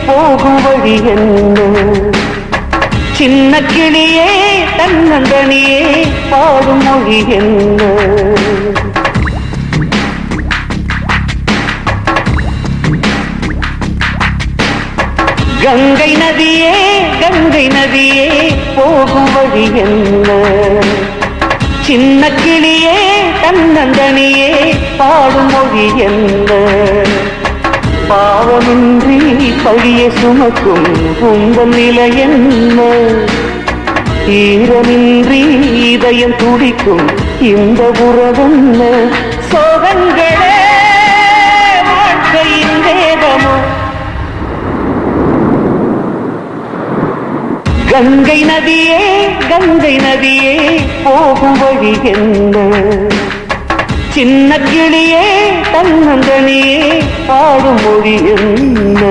போகும் வழி என்ன சின்ன கிளியே தன்னந்தனியே பாடும் மொழி என்ன கங்கை நதியே கங்கை நதியே போகும் வழி என்ன சின்ன கிளியே தன்னந்தனியே பாடும் மொழி என்ன பாவமின்றி பழிய சுமக்கும் உங்கள் நிலை என்ன ஈரமின்றி இதயம் துடிக்கும் இந்த உறவென்ன சோகங்களே வாழ்க்கையின் வேதமோ கங்கை நதியே கங்கை நதியே போகும் வழி என்ன சின்ன கிளியே தன்னந்தனியே பாடும் மொழி என்ன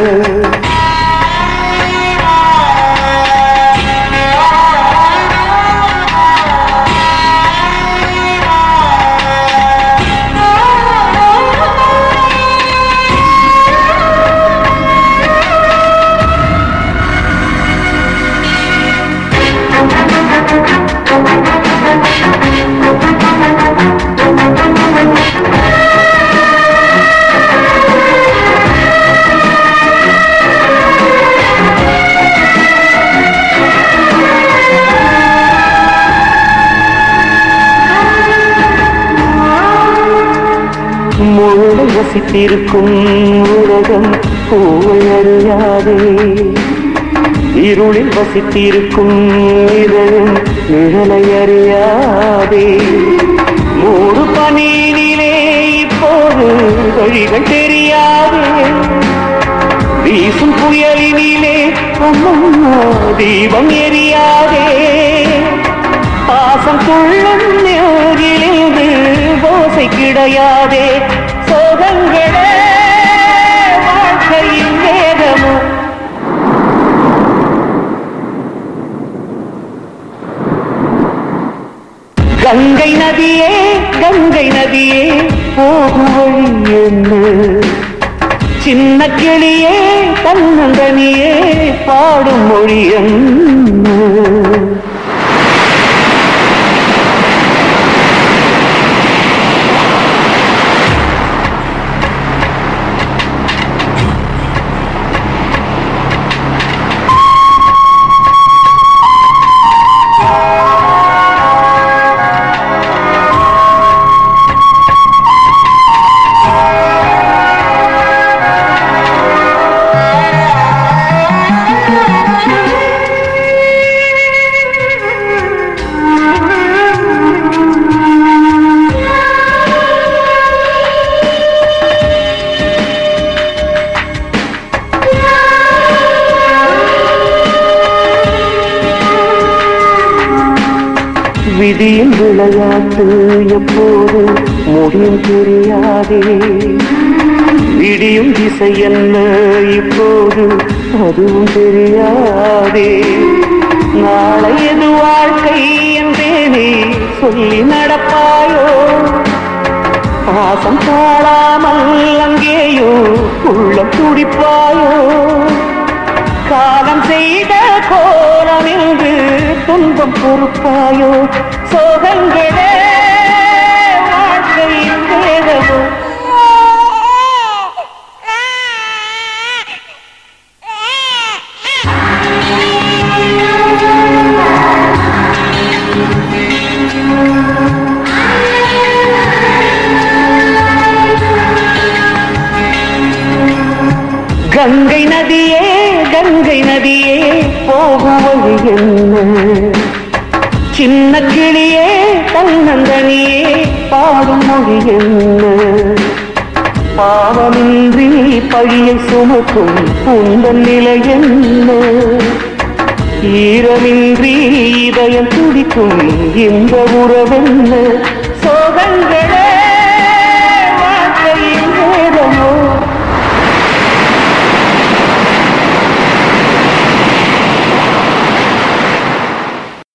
முழு வசித்திருக்கும் உலகம் பூவை அறியாதே இருளில் வசித்திருக்கும் இதயம் நிழலை அறியாதே மூடு பனியினிலே இப்போது வழிகள் தெரியாதே வீசும் புயலினிலே அம்மம்மா தீபம் எரியாதே பாசம் துள்ளும் நெருகிலிருந்து ஓசை கிடையாதே சோகங்களே வாழ்க்கையின் வேதமோ கங்கை நதியே கங்கை நதியே போகும் வழி என்ன சின்ன கிளியே தன்னந்தனியே பாடும் மொழி என்ன விதியின் விளையாட்டு எப்போது முடியும் தெரியாதே விடியும் திசை என்ன இப்போது அதுவும் தெரியாதே நாளை எது வாழ்க்கை என்றேனே சொல்லி நடப்பாயோ பாசம் தாழாமல் அங்கேயோ உள்ளம் துடிப்பாயோ காலம் செய்த கோலம் என்று துன்பம் பொறுப்பாயோ சோகங்களே வாழ்க்கையின் வேதமோ கங்கை நதியே கங்கை நதியே போகும் வழி என்ன சின்ன கிளியே தன்னந்தனியே பாடும் மொழி என்ன பாவமின்றி பழியை சுமக்கும் உந்தன் நிலை என்ன ஈரமின்றி இதயம் துடிக்கும் இந்த உறவென்ன சோகங்களே